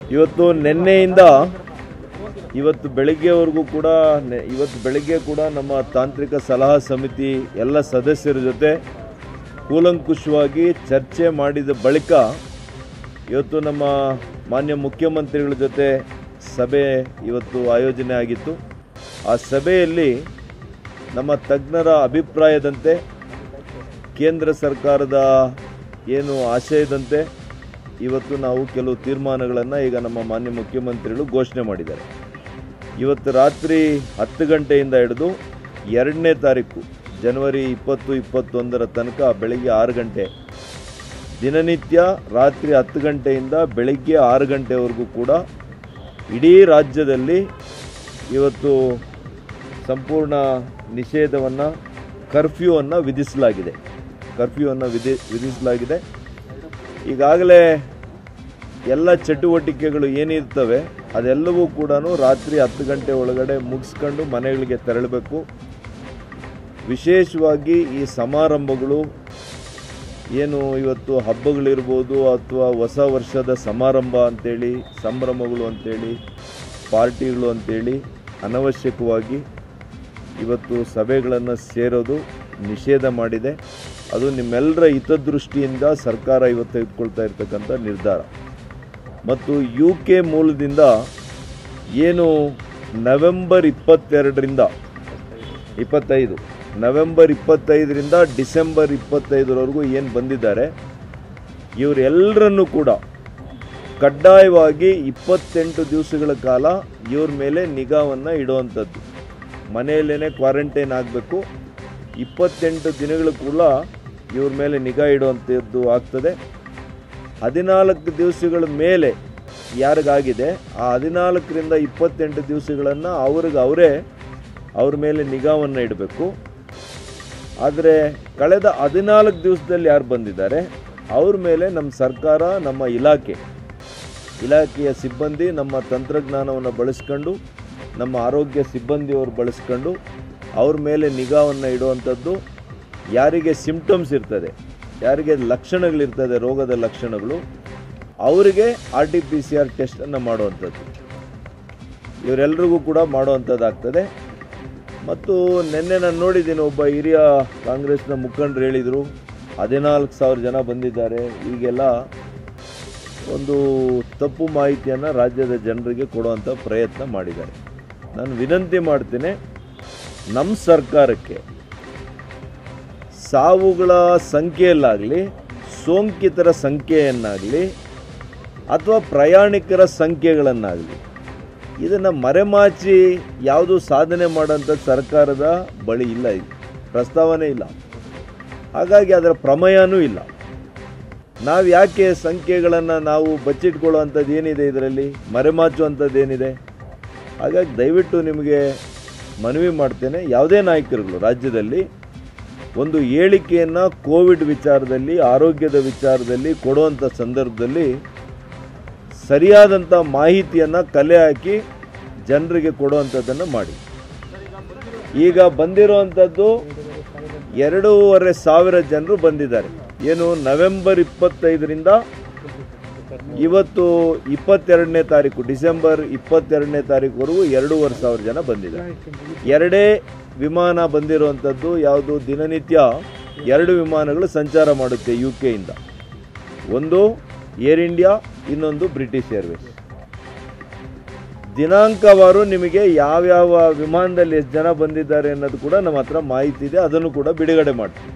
ಇವತ್ತು ನಿನ್ನೆಯಿಂದ ಇವತ್ತು ಬೆಳಗ್ಗೆವರೆಗೂ ಕೂಡ ನೆ- ಇವತ್ತು ಬೆಳಗ್ಗೆ ಕೂಡ ನಮ್ಮ ತಾಂತ್ರಿಕ ಸಲಹಾ ಸಮಿತಿ ಎಲ್ಲ ಸದಸ್ಯರ ಜೊತೆ ಕೂಲಂಕುಷವಾಗಿ ಚರ್ಚೆ ಮಾಡಿದ ಬಳಿಕ ಇವತ್ತು ನಮ್ಮ ಮಾನ್ಯ ಮುಖ್ಯಮಂತ್ರಿಗಳ ಜೊತೆ ಸಭೆ ಇವತ್ತು ಆಯೋಜನೆ ಆಗಿತ್ತು ಆ ಸಭೆಯಲ್ಲಿ ನಮ್ಮ ತಜ್ಞರ ಅಭಿಪ್ರಾಯದಂತೆ ಕೇಂದ್ರ ಸರ್ಕಾರದ ಏನು ಆಶಯದಂತೆ ಇವತ್ತು ನಾವು ಕೆಲವು ತೀರ್ಮಾನಗಳನ್ನು ಈಗ ನಮ್ಮ ಮಾನ್ಯ ಮುಖ್ಯಮಂತ್ರಿಗಳು ಘೋಷಣೆ ಮಾಡಿದ್ದಾರೆ ಇವತ್ತು ರಾತ್ರಿ ಹತ್ತು ಗಂಟೆಯಿಂದ ಹಿಡಿದು ಎರಡನೇ ತಾರೀಕು ಜನವರಿ ಇಪ್ಪತ್ತು ಇಪ್ಪತ್ತೊಂದರ ತನಕ ಬೆಳಗ್ಗೆ ಆರು ಗಂಟೆ ದಿನನಿತ್ಯ ರಾತ್ರಿ ಹತ್ತು ಗಂಟೆಯಿಂದ ಬೆಳಗ್ಗೆ ಆರು ಗಂಟೆವರೆಗೂ ಕೂಡ ಇಡೀ ರಾಜ್ಯದಲ್ಲಿ ಇವತ್ತು ಸಂಪೂರ್ಣ ನಿಷೇಧವನ್ನು ಕರ್ಫ್ಯೂವನ್ನು ವಿಧಿಸಲಾಗಿದೆ ಕರ್ಫ್ಯೂವನ್ನು ವಿಧಿ ವಿಧಿಸಲಾಗಿದೆ ಈಗಾಗಲೇ ಎಲ್ಲ ಚಟುವಟಿಕೆಗಳು ಏನಿರ್ತವೆ ಅದೆಲ್ಲವೂ ಕೂಡ ರಾತ್ರಿ ಹತ್ತು ಗಂಟೆ ಒಳಗಡೆ ಮುಗಿಸ್ಕೊಂಡು ಮನೆಗಳಿಗೆ ತೆರಳಬೇಕು ವಿಶೇಷವಾಗಿ ಈ ಸಮಾರಂಭಗಳು ಏನು ಇವತ್ತು ಹಬ್ಬಗಳಿರ್ಬೋದು ಅಥವಾ ಹೊಸ ವರ್ಷದ ಸಮಾರಂಭ ಅಂತೇಳಿ ಸಂಭ್ರಮಗಳು ಅಂತೇಳಿ ಪಾರ್ಟಿಗಳು ಅಂತೇಳಿ ಅನವಶ್ಯಕವಾಗಿ ಇವತ್ತು ಸಭೆಗಳನ್ನು ಸೇರೋದು ನಿಷೇಧ ಮಾಡಿದೆ ಅದು ನಿಮ್ಮೆಲ್ಲರ ಹಿತದೃಷ್ಟಿಯಿಂದ ಸರ್ಕಾರ ಇವತ್ತು ತೆಗೆದುಕೊಳ್ತಾ ಇರ್ತಕ್ಕಂಥ ನಿರ್ಧಾರ ಮತ್ತು ಯು ಕೆ ಮೂಲದಿಂದ ಏನು ನವೆಂಬರ್ ಇಪ್ಪತ್ತೆರಡರಿಂದ ಇಪ್ಪತ್ತೈದು ನವೆಂಬರ್ ಇಪ್ಪತ್ತೈದರಿಂದ ಡಿಸೆಂಬರ್ ಇಪ್ಪತ್ತೈದರವರೆಗೂ ಏನು ಬಂದಿದ್ದಾರೆ ಇವರೆಲ್ಲರನ್ನೂ ಕೂಡ ಕಡ್ಡಾಯವಾಗಿ ಇಪ್ಪತ್ತೆಂಟು ದಿವಸಗಳ ಕಾಲ ಇವ್ರ ಮೇಲೆ ನಿಗಾವನ್ನು ಇಡುವಂಥದ್ದು ಮನೆಯಲ್ಲೇ ಕ್ವಾರಂಟೈನ್ ಆಗಬೇಕು ಇಪ್ಪತ್ತೆಂಟು ದಿನಗಳ ಕೂಡ ಇವ್ರ ಮೇಲೆ ನಿಗಾ ಇಡುವಂಥದ್ದು ಆಗ್ತದೆ ಹದಿನಾಲ್ಕು ದಿವಸಗಳ ಮೇಲೆ ಯಾರಿಗಾಗಿದೆ ಆ ಹದಿನಾಲ್ಕರಿಂದ ಇಪ್ಪತ್ತೆಂಟು ದಿವಸಗಳನ್ನು ಅವ್ರಿಗೆ ಅವರೇ ಅವ್ರ ಮೇಲೆ ನಿಗಾವನ್ನು ಇಡಬೇಕು ಆದರೆ ಕಳೆದ ಹದಿನಾಲ್ಕು ದಿವಸದಲ್ಲಿ ಯಾರು ಬಂದಿದ್ದಾರೆ ಅವ್ರ ಮೇಲೆ ನಮ್ಮ ಸರ್ಕಾರ ನಮ್ಮ ಇಲಾಖೆ ಇಲಾಖೆಯ ಸಿಬ್ಬಂದಿ ನಮ್ಮ ತಂತ್ರಜ್ಞಾನವನ್ನು ಬಳಸ್ಕೊಂಡು ನಮ್ಮ ಆರೋಗ್ಯ ಸಿಬ್ಬಂದಿಯವರು ಬಳಸ್ಕೊಂಡು ಅವ್ರ ಮೇಲೆ ನಿಗಾವನ್ನು ಇಡುವಂಥದ್ದು ಯಾರಿಗೆ ಸಿಂಪ್ಟಮ್ಸ್ ಇರ್ತದೆ ಯಾರಿಗೆ ಲಕ್ಷಣಗಳಿರ್ತದೆ ರೋಗದ ಲಕ್ಷಣಗಳು ಅವರಿಗೆ R T P C R ಟೆಸ್ಟನ್ನು ಮಾಡುವಂಥದ್ದು ಇವರೆಲ್ಲರಿಗೂ ಕೂಡ ಮಾಡುವಂಥದ್ದಾಗ್ತದೆ ಮತ್ತು ನಿನ್ನೆ ನಾನು ನೋಡಿದ್ದೀನಿ ಒಬ್ಬ ಹಿರಿಯ ಕಾಂಗ್ರೆಸ್ನ ಮುಖಂಡರು ಹೇಳಿದರು ಹದಿನಾಲ್ಕು ಸಾವಿರ ಜನ ಬಂದಿದ್ದಾರೆ ಈಗೆಲ್ಲ ಒಂದು ತಪ್ಪು ಮಾಹಿತಿಯನ್ನು ರಾಜ್ಯದ ಜನರಿಗೆ ಕೊಡುವಂಥ ಪ್ರಯತ್ನ ಮಾಡಿದ್ದಾರೆ ನಾನು ವಿನಂತಿ ಮಾಡ್ತೇನೆ ನಮ್ಮ ಸರ್ಕಾರಕ್ಕೆ ಸಾವುಗಳ ಸಂಖ್ಯೆಯಲ್ಲಾಗಲಿ ಸೋಂಕಿತರ ಸಂಖ್ಯೆಯನ್ನಾಗಲಿ ಅಥವಾ ಪ್ರಯಾಣಿಕರ ಸಂಖ್ಯೆಗಳನ್ನಾಗಲಿ ಇದನ್ನು ಮರೆಮಾಚಿ ಯಾವುದು ಸಾಧನೆ ಮಾಡೋಂಥ ಸರ್ಕಾರದ ಬಳಿ ಇಲ್ಲ ಇದು ಪ್ರಸ್ತಾವನೆ ಇಲ್ಲ ಹಾಗಾಗಿ ಅದರ ಪ್ರಮೇಯನೂ ಇಲ್ಲ ನಾವು ಯಾಕೆ ಸಂಖ್ಯೆಗಳನ್ನು ನಾವು ಬಚ್ಚಿಟ್ಕೊಳ್ಳುವಂಥದ್ದು ಏನಿದೆ ಇದರಲ್ಲಿ ಮರೆಮಾಚುವಂಥದ್ದು ಏನಿದೆ ಹಾಗಾಗಿ ದಯವಿಟ್ಟು ನಿಮಗೆ ಮನವಿ ಮಾಡ್ತೇನೆ ಯಾವುದೇ ನಾಯಕರುಗಳು ರಾಜ್ಯದಲ್ಲಿ ಒಂದು ಹೇಳಿಕೆಯನ್ನು ಕೋವಿಡ್ ವಿಚಾರದಲ್ಲಿ ಆರೋಗ್ಯದ ವಿಚಾರದಲ್ಲಿ ಕೊಡುವಂಥ ಸಂದರ್ಭದಲ್ಲಿ ಸರಿಯಾದಂಥ ಮಾಹಿತಿಯನ್ನು ಕಲೆ ಹಾಕಿ ಜನರಿಗೆ ಕೊಡುವಂಥದ್ದನ್ನು ಮಾಡಿ ಈಗ ಬಂದಿರುವಂಥದ್ದು ಎರಡೂವರೆ ಸಾವಿರ ಜನರು ಬಂದಿದ್ದಾರೆ ಏನು ನವೆಂಬರ್ ಇಪ್ಪತ್ತೈದರಿಂದ ಇವತ್ತು ಇಪ್ಪತ್ತೆರಡನೇ ತಾರೀಕು ಡಿಸೆಂಬರ್ ಇಪ್ಪತ್ತೆರಡನೇ ತಾರೀಕುವರೆಗೂ ಎರಡೂವರೆ ಸಾವಿರ ಜನ ಬಂದಿದ್ದಾರೆ ಎರಡೇ ವಿಮಾನ ಬಂದಿರುವಂಥದ್ದು ಯಾವುದು ದಿನನಿತ್ಯ ಎರಡು ವಿಮಾನಗಳು ಸಂಚಾರ ಮಾಡುತ್ತೆ ಯು ಕೆಯಿಂದ ಒಂದು ಏರ್ ಇಂಡಿಯಾ ಇನ್ನೊಂದು ಬ್ರಿಟಿಷ್ ಏರ್ವೇಸ್ ದಿನಾಂಕವಾರು ನಿಮಗೆ ಯಾವ್ಯಾವ ವಿಮಾನದಲ್ಲಿ ಎಷ್ಟು ಜನ ಬಂದಿದ್ದಾರೆ ಅನ್ನೋದು ಕೂಡ ನಮ್ಮ ಹತ್ರ ಮಾಹಿತಿ ಇದೆ ಅದನ್ನು ಕೂಡ ಬಿಡುಗಡೆ ಮಾಡ್ತೀವಿ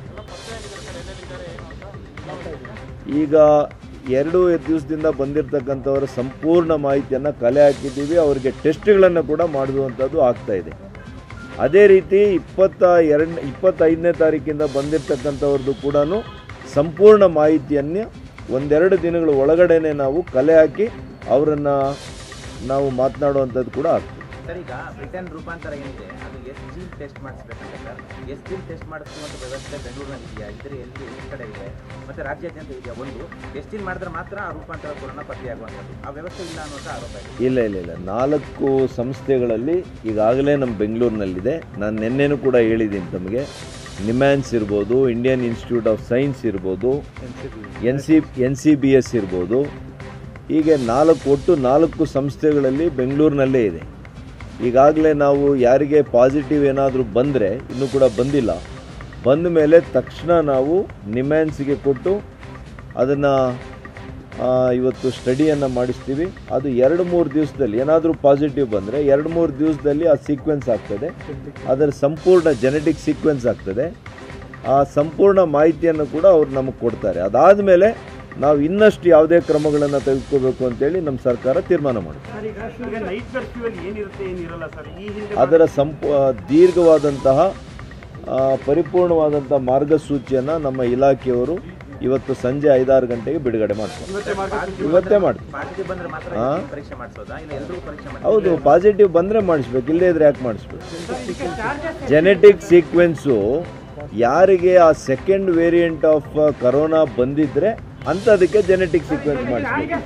ಈಗ ಎರಡು ದಿವಸದಿಂದ ಬಂದಿರತಕ್ಕಂಥವರ ಸಂಪೂರ್ಣ ಮಾಹಿತಿಯನ್ನು ಕಲೆ ಹಾಕಿದ್ದೀವಿ ಅವರಿಗೆ ಟೆಸ್ಟ್ಗಳನ್ನು ಕೂಡ ಮಾಡುವಂಥದ್ದು ಆಗ್ತಾ ಇದೆ ಅದೇ ರೀತಿ ಇಪ್ಪತ್ತ ಎರಡು ಇಪ್ಪತ್ತೈದನೇ ತಾರೀಕಿಂದ ಬಂದಿರತಕ್ಕಂಥವ್ರದ್ದು ಕೂಡ ಸಂಪೂರ್ಣ ಮಾಹಿತಿಯನ್ನು ಒಂದೆರಡು ದಿನಗಳ ಒಳಗಡೆನೆ ನಾವು ಕಲೆ ಹಾಕಿ ಅವರನ್ನು ನಾವು ಮಾತನಾಡುವಂಥದ್ದು ಕೂಡ ಆಗ್ತದೆ ಸರ್ ಈಗ ಬ್ರಿಟನ್ ರೂಪಾಂತರ ಏನಿದೆ ಅದು ಎಷ್ಟು ಜೀನ್ ಟೆಸ್ಟ್ ಮಾಡಿಸ್ಬೇಕಂತ ಸರ್ ಎಷ್ಟು ಜೀನ್ ಟೆಸ್ಟ್ ಮಾಡಿಸುವಂಥ ವ್ಯವಸ್ಥೆ ಬೆಂಗಳೂರಿನಲ್ಲಿ ಇದೆಯಾ ಇದ್ರೆ ಎಲ್ಲಿ ಎಷ್ಟು ಕಡೆ ಇದೆ ಮತ್ತೆ ರಾಜ್ಯಾದ್ಯಂತ ಇದೆಯಾ ಒಂದು ಟೆಸ್ಟಿಂಗ್ ಮಾಡಿದ್ರೆ ಮಾತ್ರ ಆ ರೂಪಾಂತರ ಕೊರೋನಾ ಪತ್ತೆಯಾಗುವಂಥದ್ದು ಆ ವ್ಯವಸ್ಥೆ ಇಲ್ಲ ಅನ್ನೋದು ಆರೋಪ ಇದೆ ಇಲ್ಲ ಇಲ್ಲ ಇಲ್ಲ ನಾಲ್ಕು ಸಂಸ್ಥೆಗಳಲ್ಲಿ ಈಗಾಗಲೇ ನಮ್ಮ ಬೆಂಗಳೂರಿನಲ್ಲಿದೆ ನಾನು ನಿನ್ನೆನೂ ಕೂಡ ಹೇಳಿದ್ದೀನಿ ತಮಗೆ ನಿಮ್ಯಾನ್ಸ್ ಇರ್ಬೋದು ಇಂಡಿಯನ್ ಇನ್ಸ್ಟಿಟ್ಯೂಟ್ ಆಫ್ ಸೈನ್ಸ್ ಇರ್ಬೋದು N C N C B S ಇರ್ಬೋದು ಹೀಗೆ ನಾಲ್ಕು ಒಟ್ಟು ನಾಲ್ಕು ಸಂಸ್ಥೆಗಳಲ್ಲಿ ಬೆಂಗಳೂರಿನಲ್ಲೇ ಇದೆ ಈಗಾಗಲೇ ನಾವು ಯಾರಿಗೆ ಪಾಸಿಟಿವ್ ಏನಾದರೂ ಬಂದರೆ ಇನ್ನೂ ಕೂಡ ಬಂದಿಲ್ಲ ಬಂದ ಮೇಲೆ ತಕ್ಷಣ ನಾವು ನಿಮ್ಯಾನ್ಸಿಗೆ ಕೊಟ್ಟು ಅದನ್ನು ಇವತ್ತು ಸ್ಟಡಿಯನ್ನು ಮಾಡಿಸ್ತೀವಿ ಅದು ಎರಡು ಮೂರು ದಿವಸದಲ್ಲಿ ಏನಾದರೂ ಪಾಸಿಟಿವ್ ಬಂದರೆ ಎರಡು ಮೂರು ದಿವಸದಲ್ಲಿ ಆ ಸೀಕ್ವೆನ್ಸ್ ಆಗ್ತದೆ ಅದರ ಸಂಪೂರ್ಣ ಜೆನೆಟಿಕ್ ಸೀಕ್ವೆನ್ಸ್ ಆಗ್ತದೆ ಆ ಸಂಪೂರ್ಣ ಮಾಹಿತಿಯನ್ನು ಕೂಡ ಅವ್ರು ನಮಗೆ ಕೊಡ್ತಾರೆ ಅದಾದಮೇಲೆ ನಾವು ಇನ್ನಷ್ಟು ಯಾವುದೇ ಕ್ರಮಗಳನ್ನು ತೆಗೆದುಕೋಬೇಕು ಅಂತೇಳಿ ನಮ್ಮ ಸರ್ಕಾರ ತೀರ್ಮಾನ ಮಾಡುತ್ತೆ ಸರ್ ಈಗ ಈಗ ನೈಟ್ ಕರ್ಫ್ಯೂ ಅಲ್ಲಿ ಏನಿರುತ್ತೆ ಏನಿರಲ್ಲ ಸರ್ ಈ ಹಿಂದೆ ಅದರ ಸಂಪ ದೀರ್ಘವಾದಂತಹ ಆ, ಪರಿಪೂರ್ಣವಾದಂಥ ಮಾರ್ಗಸೂಚಿಯನ್ನು ನಮ್ಮ ಇಲಾಖೆಯವರು ಇವತ್ತು ಸಂಜೆ ಐದಾರು ಗಂಟೆಗೆ ಬಿಡುಗಡೆ ಮಾಡ್ತಾರೆ ಇವತ್ತೇ ಮಾರ್ಗಸೂಚಿ ಇವತ್ತೇ ಮಾಡ್ತೀವಿ ಪಾಸಿಟಿವ್ ಬಂದ್ರೆ ಮಾತ್ರ ಹಾ? ಈ ಪರೀಕ್ಷೆ ಮಾಡಿಸೋದಾ ಇಲ್ಲ ಎಲ್ರಿಗೂ ಪರೀಕ್ಷೆ ಮಾಡಿ ಹೌದು ಪಾಸಿಟಿವ್ ಬಂದರೆ ಮಾಡಿಸ್ಬೇಕು ಇಲ್ಲದೇ ಇದ್ರೆ ಯಾಕೆ ಮಾಡಿಸ್ಬೇಕು ಜೆನೆಟಿಕ್ ಸೀಕ್ವೆನ್ಸು ಯಾರಿಗೆ ಆ ಸೆಕೆಂಡ್ ವೇರಿಯಂಟ್ ಆಫ್ ಕರೋನಾ ಬಂದಿದ್ರೆ ಅಂಥದಕ್ಕೆ ಜೆನೆಟಿಕ್ ಸೀಕ್ವೆನ್ಸ್ ಮಾಡಿಸ್ಬೇಕು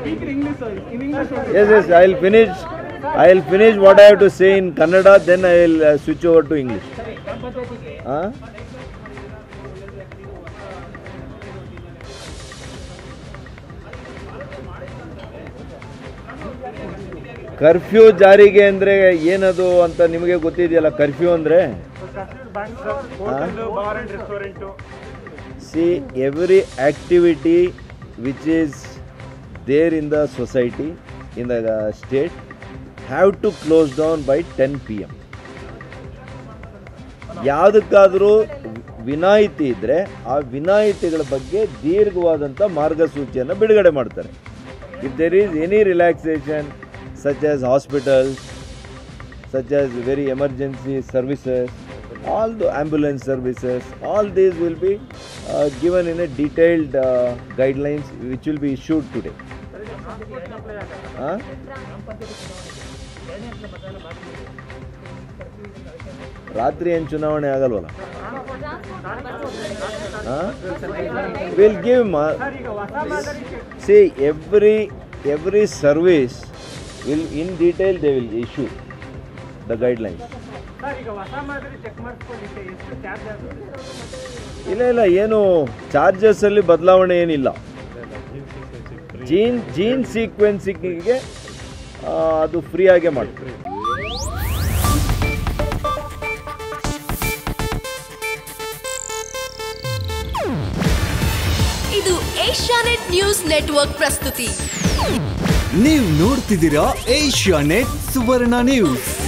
yes yes I will finish I will finish what I have to say in Kannada then I will switch over to English ಹಾಂ ಕರ್ಫ್ಯೂ ಜಾರಿಗೆ ಅಂದರೆ ಏನದು ಅಂತ ನಿಮಗೆ ಗೊತ್ತಿದೆಯಲ್ಲ ಕರ್ಫ್ಯೂ ಅಂದರೆ bank sir hotel bar and restaurant see every activity which is there in the society in the state have to close down by ten P M ಯಾವುದಕ್ಕಾದರೂ ವಿನಾಯಿತಿ ಇದ್ದರೆ ಆ ವಿನಾಯಿತಿಗಳ ಬಗ್ಗೆ ದೀರ್ಘವಾದಂಥ ಮಾರ್ಗಸೂಚಿಯನ್ನು ಬಿಡುಗಡೆ ಮಾಡ್ತಾರೆ if there is any relaxation such as hospitals such as very emergency services, all the ambulance services, all these will be uh, given in a detailed uh, guidelines which will be issued today. Huh? ರಾತ್ರಿ ಏನು ಚುನಾವಣೆ ಆಗಲ್ವಲ್ಲ will give see every every service will in detail they will issue the guidelines sir ಈಗ ಹೊಸ ಮಾದರಿ check ಮಾಡಿಸ್ಕೊಳ್ಳಿಕ್ಕೆ ಎಷ್ಟು charge ಆಗುತ್ತೆ ಇಲ್ಲ ಇಲ್ಲ ಏನು ಚಾರ್ಜಸಲ್ಲಿ ಬದಲಾವಣೆ ಏನಿಲ್ಲ ಜೀನ್ ಜೀನ್ ಸೀಕ್ವೆನ್ಸಿಂಗಿಗೆ ಅದು ಫ್ರೀಯಾಗೆ ಮಾಡ್ತೀವಿ ಇದು ಏಷ್ಯಾನೆಟ್ ನ್ಯೂಸ್ ನೆಟ್ವರ್ಕ್ ಪ್ರಸ್ತುತಿ ನೀವು ನೋಡ್ತಿದ್ದೀರಾ ಏಷ್ಯಾ ನೆಟ್ ಸುವರ್ಣ ನ್ಯೂಸ್